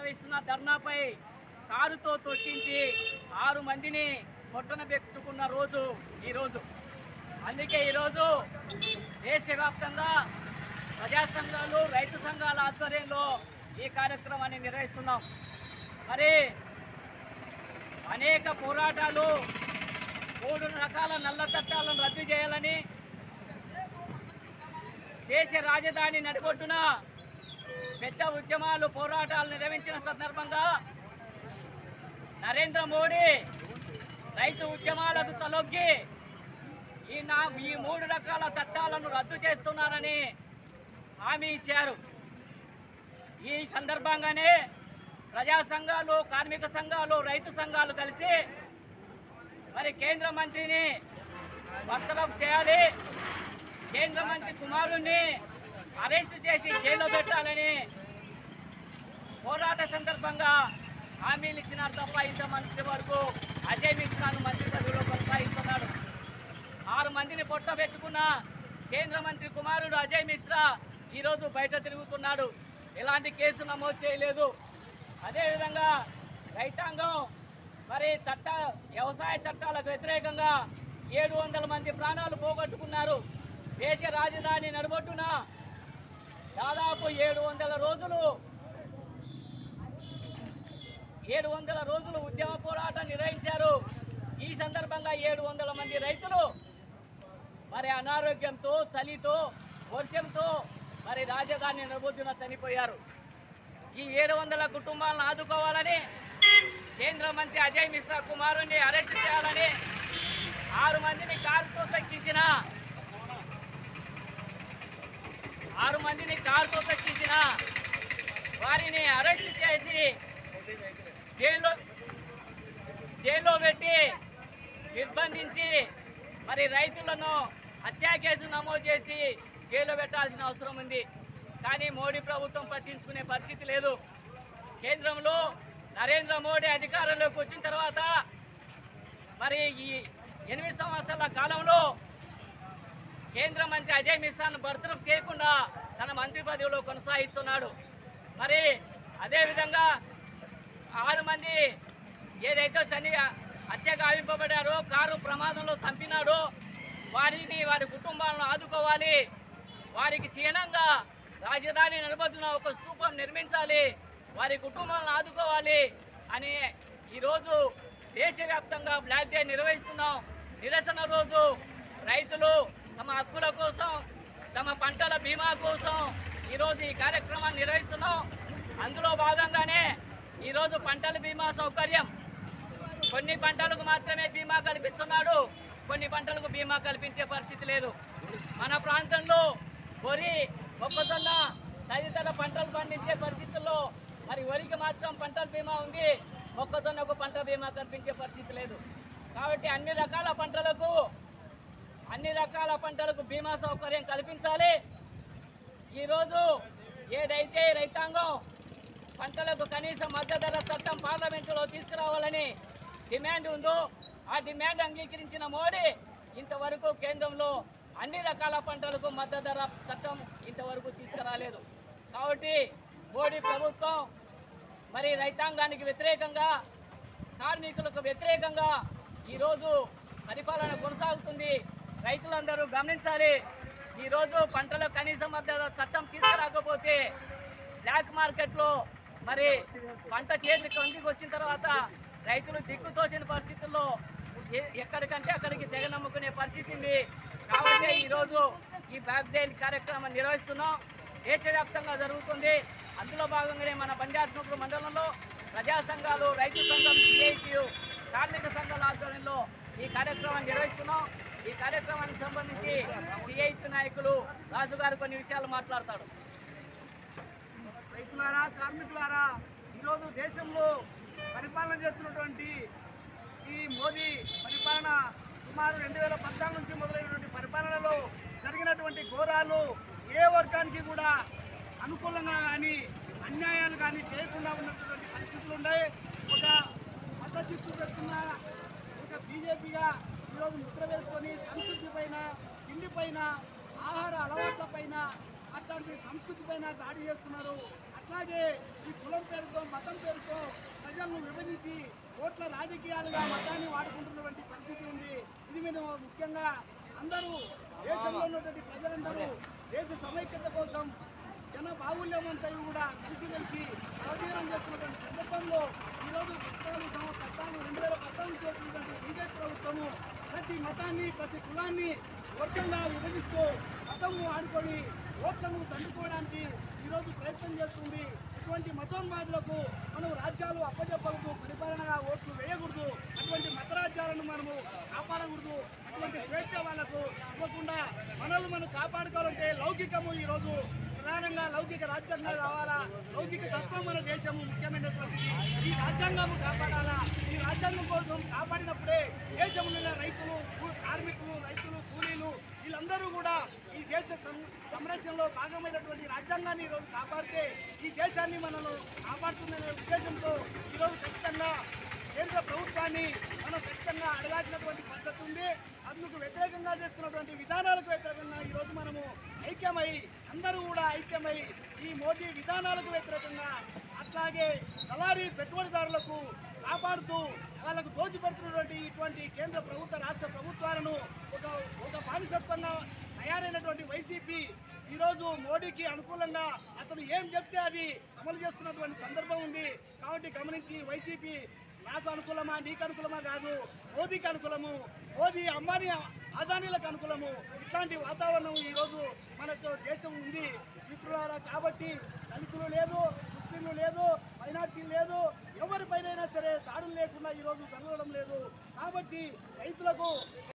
నిర్వహిస్తున్న ధర్నాపై కారుతో తొక్కించి ఆరు మందిని పొట్టన పెట్టుకున్న రోజు ఈరోజు అందుకే ఈరోజు దేశవ్యాప్తంగా ప్రజా సంఘాలు రైతు సంఘాల ఆధ్వర్యంలో ఈ కార్యక్రమాన్ని నిర్వహిస్తున్నాం మరి అనేక పోరాటాలు మూడు రకాల నల్ల చట్టాలను రద్దు చేయాలని దేశ రాజధాని నడిబొడ్డున పెద్ద ఉద్యమాలు పోరాటాలు నిర్వహించిన సందర్భంగా నరేంద్ర మోడీ రైతు ఉద్యమాలకు తలొగ్గి ఈ నా ఈ మూడు రకాల చట్టాలను రద్దు చేస్తున్నారని హామీ ఇచ్చారు ఈ సందర్భంగానే ప్రజా సంఘాలు కార్మిక సంఘాలు రైతు సంఘాలు కలిసి మరి కేంద్ర మంత్రిని బర్తరఫ్ చేయాలి కేంద్ర మంత్రి కుమారుణ్ణి అరెస్ట్ చేసి జైల్లో పెట్టాలని పోరాట సందర్భంగా హామీలు ఇచ్చినారు తప్ప ఇంత మంత్రి వరకు అజయ్ మిశ్రాను మంత్రి పదవిలో కొనసాగిస్తున్నాడు ఆరు మందిని పొట్ట పెట్టుకున్న కేంద్ర మంత్రి కుమారుడు అజయ్ మిశ్రా ఈరోజు బయట తిరుగుతున్నాడు ఎలాంటి కేసు నమోదు చేయలేదు అదేవిధంగా రైతాంగం మరి చట్ట వ్యవసాయ చట్టాలకు వ్యతిరేకంగా ఏడు వందల మంది ప్రాణాలు పోగొట్టుకున్నారు దేశ రాజధాని నడబొట్టున దాదాపు ఏడు వందల రోజులు ఏడు వందల రోజులు ఉద్యమ పోరాటం నిర్వహించారు ఈ సందర్భంగా ఏడు వందల మంది రైతులు మరి అనారోగ్యంతో చలితో వర్షంతో మరి రాజధాని నడబొద్దున చనిపోయారు ఈ ఏడు వందల కుటుంబాలను ఆదుకోవాలని కేంద్ర మంత్రి అజయ్ మిశ్రా కుమారుని అరెస్ట్ చేయాలని ఆరు మందిని కారుతో తక్కించిన ఆరు మందిని కారుతో తక్కించిన వారిని అరెస్ట్ చేసి జైల్లో జైల్లో పెట్టి నిర్బంధించి మరి రైతులను హత్యా కేసు నమోదు చేసి జైల్లో పెట్టాల్సిన అవసరం ఉంది కానీ మోడీ ప్రభుత్వం పట్టించుకునే పరిస్థితి లేదు కేంద్రంలో నరేంద్ర మోడీ అధికారంలోకి వచ్చిన తర్వాత మరి ఈ ఎనిమిది సంవత్సరాల కాలంలో కేంద్ర మంత్రి అజయ్ మిశ్రాను బర్తరఫ్ చేయకుండా తన మంత్రి పదవిలో కొనసాగిస్తున్నాడు మరి అదేవిధంగా ఆరు మంది ఏదైతే చని హత్య గావింపబడారో కారు ప్రమాదంలో చంపినాడో వారిని వారి కుటుంబాలను ఆదుకోవాలి వారికి చిహ్నంగా రాజధాని నడబద్దున ఒక స్తూపం నిర్మించాలి వారి కుటుంబాలను ఆదుకోవాలి అని ఈరోజు దేశవ్యాప్తంగా బ్లాక్ డే నిర్వహిస్తున్నాం నిరసన రోజు రైతులు తమ హక్కుల కోసం తమ పంటల బీమా కోసం ఈరోజు ఈ కార్యక్రమాన్ని నిర్వహిస్తున్నాం అందులో భాగంగానే ఈరోజు పంటల బీమా సౌకర్యం కొన్ని పంటలకు మాత్రమే బీమా కల్పిస్తున్నాడు కొన్ని పంటలకు బీమా కల్పించే పరిస్థితి లేదు మన ప్రాంతంలో వరి మొక్కజొన్న తదితర పంటలు పండించే పరిస్థితుల్లో మరి వరికి మాత్రం పంటల బీమా ఉంది మొక్కజొన్నకు పంట బీమా కల్పించే పరిస్థితి లేదు కాబట్టి అన్ని రకాల పంటలకు అన్ని రకాల పంటలకు బీమా సౌకర్యం కల్పించాలి ఈరోజు ఏదైతే రైతాంగం పంటలకు కనీస మద్దతు ధర చట్టం పార్లమెంటులో తీసుకురావాలని డిమాండ్ ఉందో ఆ డిమాండ్ అంగీకరించిన మోడీ ఇంతవరకు కేంద్రంలో అన్ని రకాల పంటలకు మద్దతు ధర చట్టం ఇంతవరకు తీసుకురాలేదు కాబట్టి మోడీ ప్రభుత్వం మరి రైతాంగానికి వ్యతిరేకంగా కార్మికులకు వ్యతిరేకంగా ఈరోజు పరిపాలన కొనసాగుతుంది రైతులందరూ గమనించాలి ఈరోజు పంటల కనీస మద్దతు చట్టం తీసుకురాకపోతే బ్లాక్ మార్కెట్లో మరి పంట చేతికి కందికి వచ్చిన తర్వాత రైతులు దిక్కుతోచిన పరిస్థితుల్లో ఎ- ఎక్కడికంటే అక్కడికి తెగ నమ్ముకునే పరిస్థితి ఉంది కాబట్టి ఈరోజు ఈ బ్యాక్ డే కార్యక్రమం నిర్వహిస్తున్నాం దేశవ్యాప్తంగా జరుగుతుంది అందులో భాగంగానే మన బండాత్మకుడు మండలంలో ప్రజా సంఘాలు రైతు సంఘం సిఐటియు కార్మిక సంఘాల ఆధ్వర్యంలో ఈ కార్యక్రమాన్ని నిర్వహిస్తున్నాం ఈ కార్యక్రమానికి సంబంధించి సిఐటి నాయకులు రాజు గారు కొన్ని విషయాలు మాట్లాడతాడు రైతులారా కార్మికులారా ఈరోజు దేశంలో పరిపాలన చేస్తున్నటువంటి ఈ మోదీ పరిపాలన సుమారు రెండు వేల పద్నాలుగు నుంచి మొదలైనటువంటి పరిపాలనలో జరిగినటువంటి ఘోరాలు ఏ వర్గానికి కూడా అనుకూలంగా కానీ అన్యాయాలు కానీ చేయకుండా ఉన్నటువంటి పరిస్థితులు ఉన్నాయి ఒక మద్దతు చూపెడుతున్న ఒక బీజేపీగా ఈరోజు ముద్ర వేసుకొని సంస్కృతి పైన తిండి పైన ఆహార అలవాట్ల పైన అట్లాంటి సంస్కృతి పైన దాడి చేస్తున్నారు అట్లాంటి అట్లాగే ఈ కులం పేరుతో మతం పేరుతో ప్రజలను విభజించి ఓట్ల రాజకీయాలుగా మతాన్ని వాడుకుంటున్నటువంటి పరిస్థితి ఉంది ఇది మేము ముఖ్యంగా అందరూ దేశంలో ఉన్నటువంటి ప్రజలందరూ దేశ సమైక్యత కోసం జన బాహుల్యం అంతా కూడా కలిసిమెలిసి అవధీనం చేస్తున్నటువంటి సందర్భంలో ఈరోజు పద్నాలుగు సంవ- పద్నాలుగు రెండు వేల పద్నాలుగు చేసినటువంటి బీజేపీ ప్రభుత్వము ప్రతి మతాన్ని ప్రతి కులాన్ని వర్గంగా విభజిస్తూ మతము ఆడుకొని ఓట్లను దండుకోవడానికి ఈరోజు ప్రయత్నం చేస్తుంది ఇటువంటి మతోన్మాదులకు మనం రాజ్యాలు అప్పచెప్పకూడదు పరిపాలనగా ఓట్లు వేయకూడదు అటువంటి మత రాజ్యాలను మనము కాపాడకూడదు అటువంటి స్వేచ్ఛ వాళ్ళకు ఇవ్వకుండా మనల్ని మనం కాపాడుకోవాలంటే లౌకికము ఈరోజు ప్రధానంగా లౌకిక రాజ్యాంగం కావాలా లౌకిక తత్వం మన దేశము ముఖ్యమైనటువంటిది ఈ రాజ్యాంగం కాపాడాలా ఈ రాజ్యాంగం కోసం కాపాడినప్పుడే దేశంలో రైతులు కూ- కార్మికులు రైతులు కూలీలు వీళ్ళందరూ కూడా ఈ దేశ సం- సంరక్షణలో భాగమైనటువంటి రాజ్యాంగాన్ని ఈరోజు కాపాడితే ఈ దేశాన్ని మనను కాపాడుతుందనే ఉద్దేశంతో ఈరోజు ఖచ్చితంగా కేంద్ర ప్రభుత్వాన్ని మనం ఖచ్చితంగా అడగాల్సినటువంటి పద్ధతి ఉంది అందుకు వ్యతిరేకంగా చేస్తున్నటువంటి విధానాలకు వ్యతిరేకంగా ఈరోజు మనము ఐక్యమై అందరూ కూడా ఐక్యమై ఈ మోదీ విధానాలకు వ్యతిరేకంగా అట్లాగే దళారీ పెట్టుబడిదారులకు కాపాడుతూ వాళ్ళకు దోచిపెడుతున్నటువంటి ఇటువంటి కేంద్ర ప్రభుత్వ రాష్ట్ర ప్రభుత్వాలను ఒక ఒక బానిసత్వంగా తయారైనటువంటి వైసీపీ ఈరోజు మోడీకి అనుకూలంగా అతను ఏం చెప్తే అది అమలు చేస్తున్నటువంటి సందర్భం ఉంది కాబట్టి గమనించి వైసీపీ నాకు అనుకూలమా నీకు అనుకూలమా కాదు మోదీకి అనుకూలము మోదీ అంబానీ అదానీలకు అనుకూలము ఇట్లాంటి వాతావరణం ఈరోజు మనకు దేశం ఉంది మిత్రులారా కాబట్టి దళితులు లేదు ముస్లింలు లేదు మైనార్టీ లేదు ఎవరిపైనైనా సరే దాడులు లేకుండా ఈరోజు జరగడం లేదు కాబట్టి రైతులకు